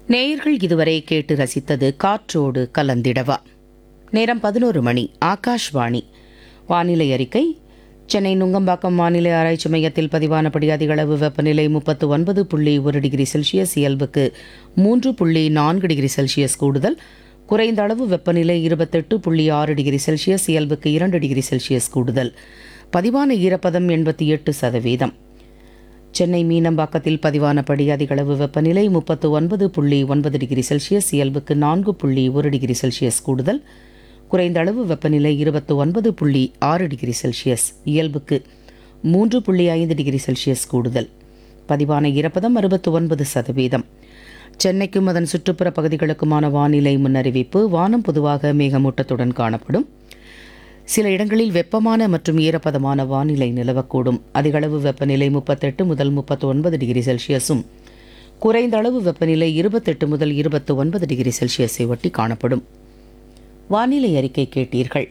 நேயர்கள் இதுவரை கேட்டு ரசித்தது காற்றோடு கலந்திடவா நேரம் பதினோரு மணி ஆகாஷ்வாணி வானிலை அறிக்கை சென்னை நுங்கம்பாக்கம் வானிலை ஆராய்ச்சி மையத்தில் பதிவானபடி அதிகளவு வெப்பநிலை முப்பத்து ஒன்பது புள்ளி ஒரு டிகிரி செல்சியஸ் இயல்புக்கு மூன்று புள்ளி நான்கு டிகிரி செல்சியஸ் கூடுதல் குறைந்த அளவு வெப்பநிலை இருபத்தெட்டு புள்ளி ஆறு டிகிரி செல்சியஸ் இயல்புக்கு இரண்டு டிகிரி செல்சியஸ் கூடுதல் பதிவான ஈரப்பதம் எண்பத்தி எட்டு சதவீதம் சென்னை மீனம்பாக்கத்தில் பதிவானபடி அதிகளவு வெப்பநிலை முப்பத்து ஒன்பது புள்ளி ஒன்பது டிகிரி செல்சியஸ் இயல்புக்கு நான்கு புள்ளி ஒரு டிகிரி செல்சியஸ் கூடுதல் குறைந்த அளவு வெப்பநிலை இருபத்து ஒன்பது புள்ளி ஆறு டிகிரி செல்சியஸ் இயல்புக்கு மூன்று புள்ளி ஐந்து டிகிரி செல்சியஸ் கூடுதல் பதிவான ஈரப்பதம் அறுபத்து ஒன்பது சதவீதம் சென்னைக்கும் அதன் சுற்றுப்புற பகுதிகளுக்குமான வானிலை முன்னறிவிப்பு வானம் பொதுவாக மேகமூட்டத்துடன் காணப்படும் சில இடங்களில் வெப்பமான மற்றும் ஈரப்பதமான வானிலை நிலவக்கூடும் அதிகளவு வெப்பநிலை முப்பத்தெட்டு முதல் முப்பத்து ஒன்பது டிகிரி செல்சியஸும் குறைந்த அளவு வெப்பநிலை இருபத்தெட்டு முதல் இருபத்து ஒன்பது டிகிரி செல்சியஸை ஒட்டி காணப்படும் வானிலை அறிக்கை கேட்டீர்கள்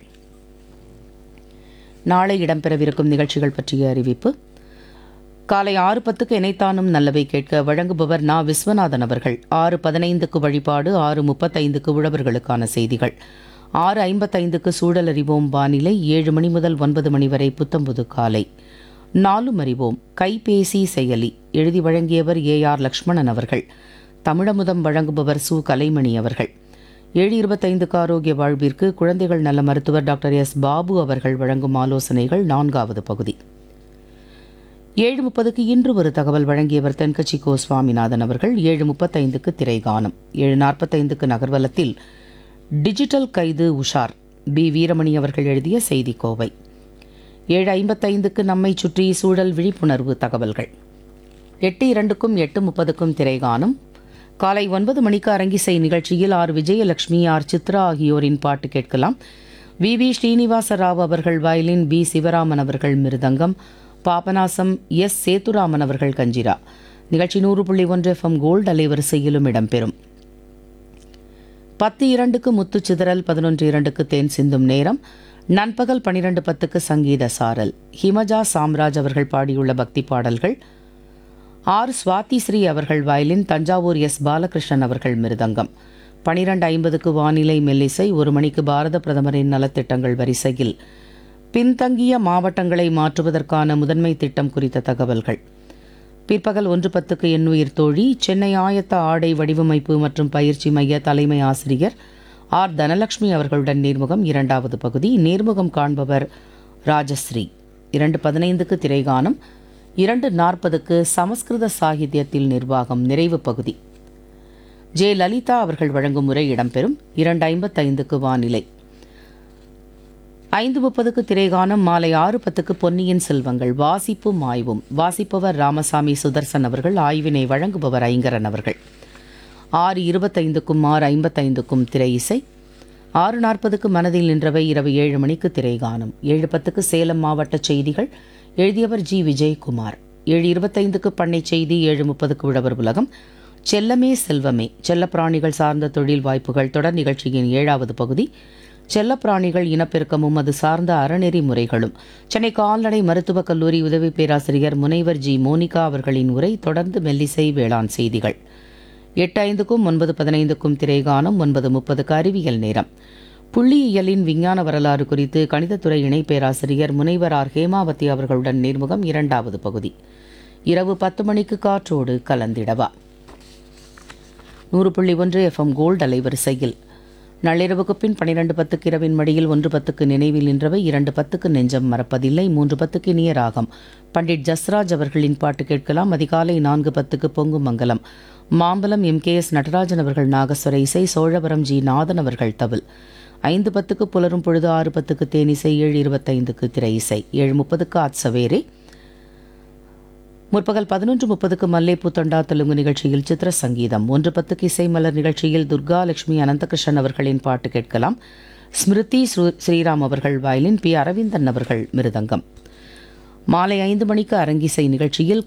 நாளை இடம்பெறவிருக்கும் நிகழ்ச்சிகள் பற்றிய அறிவிப்பு காலை ஆறு பத்துக்கு இணைத்தானும் நல்லவை கேட்க வழங்குபவர் நா விஸ்வநாதன் அவர்கள் ஆறு பதினைந்துக்கு வழிபாடு ஆறு முப்பத்தைந்துக்கு உழவர்களுக்கான செய்திகள் ஆறு ஐம்பத்தைந்துக்கு சூழல் அறிவோம் வானிலை ஏழு மணி முதல் ஒன்பது மணி வரை புத்தம்புது காலை நாலும் அறிவோம் கைபேசி செயலி எழுதி வழங்கியவர் ஏ ஆர் லக்ஷ்மணன் அவர்கள் தமிழமுதம் வழங்குபவர் சு கலைமணி அவர்கள் ஏழு இருபத்தைந்துக்கு ஆரோக்கிய வாழ்விற்கு குழந்தைகள் நல மருத்துவர் டாக்டர் எஸ் பாபு அவர்கள் வழங்கும் ஆலோசனைகள் நான்காவது பகுதி ஏழு முப்பதுக்கு இன்று ஒரு தகவல் வழங்கியவர் தென்கட்சி கோ சுவாமிநாதன் அவர்கள் ஏழு முப்பத்தைந்துக்கு திரைகானம் ஏழு நாற்பத்தைந்துக்கு நகர்வலத்தில் டிஜிட்டல் கைது உஷார் பி வீரமணி அவர்கள் எழுதிய செய்தி கோவை ஏழு ஐம்பத்தைந்துக்கு நம்மை சுற்றி சூழல் விழிப்புணர்வு தகவல்கள் எட்டு இரண்டுக்கும் எட்டு முப்பதுக்கும் திரைகானம் காலை ஒன்பது மணிக்கு அரங்கிசை நிகழ்ச்சியில் ஆர் விஜயலட்சுமி ஆர் சித்ரா ஆகியோரின் பாட்டு கேட்கலாம் வி வி ஸ்ரீனிவாச ராவ் அவர்கள் வயலின் பி சிவராமன் அவர்கள் மிருதங்கம் பாபநாசம் எஸ் சேதுராமன் அவர்கள் கஞ்சிரா நிகழ்ச்சி நூறு புள்ளி ஒன்று எஃப்எம் கோல்டு அலைவரிசையிலும் இடம்பெறும் பத்து இரண்டுக்கு முத்து சிதறல் பதினொன்று இரண்டுக்கு தேன் சிந்தும் நேரம் நண்பகல் பனிரெண்டு பத்துக்கு சங்கீத சாரல் ஹிமஜா சாம்ராஜ் அவர்கள் பாடியுள்ள பக்தி பாடல்கள் ஆர் சுவாதி ஸ்ரீ அவர்கள் வயலின் தஞ்சாவூர் எஸ் பாலகிருஷ்ணன் அவர்கள் மிருதங்கம் பனிரெண்டு ஐம்பதுக்கு வானிலை மெல்லிசை ஒரு மணிக்கு பாரத பிரதமரின் நலத்திட்டங்கள் வரிசையில் பின்தங்கிய மாவட்டங்களை மாற்றுவதற்கான முதன்மை திட்டம் குறித்த தகவல்கள் பிற்பகல் ஒன்று பத்துக்கு எண்ணுயிர் தோழி சென்னை ஆயத்த ஆடை வடிவமைப்பு மற்றும் பயிற்சி மைய தலைமை ஆசிரியர் ஆர் தனலட்சுமி அவர்களுடன் நேர்முகம் இரண்டாவது பகுதி நேர்முகம் காண்பவர் ராஜஸ்ரீ இரண்டு பதினைந்துக்கு திரைகானம் இரண்டு நாற்பதுக்கு சமஸ்கிருத சாகித்யத்தில் நிர்வாகம் நிறைவு பகுதி ஜே லலிதா அவர்கள் வழங்கும் முறை இடம்பெறும் இரண்டு ஐம்பத்தைந்துக்கு வானிலை ஐந்து முப்பதுக்கு திரைகானம் மாலை ஆறு பத்துக்கு பொன்னியின் செல்வங்கள் வாசிப்பும் ஆய்வும் வாசிப்பவர் ராமசாமி சுதர்சன் அவர்கள் ஆய்வினை வழங்குபவர் ஐங்கரன் அவர்கள் ஆறு இருபத்தைந்துக்கும் ஆறு ஐம்பத்தைந்துக்கும் திரை இசை ஆறு நாற்பதுக்கு மனதில் நின்றவை இரவு ஏழு மணிக்கு திரைகானம் ஏழு பத்துக்கு சேலம் மாவட்ட செய்திகள் எழுதியவர் ஜி விஜயகுமார் ஏழு இருபத்தைந்துக்கு பண்ணை செய்தி ஏழு முப்பதுக்கு உழவர் உலகம் செல்லமே செல்வமே செல்லப்பிராணிகள் சார்ந்த தொழில் வாய்ப்புகள் தொடர் நிகழ்ச்சியின் ஏழாவது பகுதி செல்லப்பிராணிகள் இனப்பெருக்கமும் அது சார்ந்த அறநெறி முறைகளும் சென்னை கால்நடை மருத்துவக் கல்லூரி உதவி பேராசிரியர் முனைவர் ஜி மோனிகா அவர்களின் உரை தொடர்ந்து மெல்லிசை வேளாண் செய்திகள் எட்டு ஐந்துக்கும் ஒன்பது பதினைந்துக்கும் திரைகானம் ஒன்பது முப்பதுக்கு அறிவியல் நேரம் புள்ளியியலின் விஞ்ஞான வரலாறு குறித்து கணிதத்துறை இணை பேராசிரியர் முனைவர் ஆர் ஹேமாவதி அவர்களுடன் நேர்முகம் இரண்டாவது பகுதி இரவு பத்து மணிக்கு காற்றோடு கலந்திடவா நூறு புள்ளி ஒன்று எஃப்எம் கோல்டு அலைவரிசையில் நள்ளிரவுக்கு பின் பனிரெண்டு பத்துக்கு இரவின் மடியில் ஒன்று பத்துக்கு நினைவில் நின்றவை இரண்டு பத்துக்கு நெஞ்சம் மறப்பதில்லை மூன்று பத்துக்கு இனிய ராகம் பண்டிட் ஜஸ்ராஜ் அவர்களின் பாட்டு கேட்கலாம் அதிகாலை நான்கு பத்துக்கு பொங்கு மங்கலம் Mambalam M K S Natarajan அவர்கள் நாகஸ்வர இசை சோழவரம் ஜி நாதன் அவர்கள் தவில் ஐந்து பத்துக்கு புலரும் பொழுது ஆறு பத்துக்கு தேனிசை ஏழு இருபத்தைந்துக்கு திரை இசை ஏழு முப்பதுக்கு ஆத்சவேரே முற்பகல் பதினொன்று முப்பதுக்கு மல்லேப்பூ தொண்டா தெலுங்கு நிகழ்ச்சியில் சித்திர சங்கீதம் ஒன்று பத்துக்கு இசை மலர் நிகழ்ச்சியில் துர்கா லட்சுமி அனந்தகிருஷ்ணன் அவர்களின் பாட்டு கேட்கலாம் ஸ்மிருதி ஸ்ரு- ஸ்ரீராம் அவர்கள் வயலின் பி அரவிந்தன் அவர்கள் மிருதங்கம் மாலை ஐந்து மணிக்கு அரங்கிசை நிகழ்ச்சியில்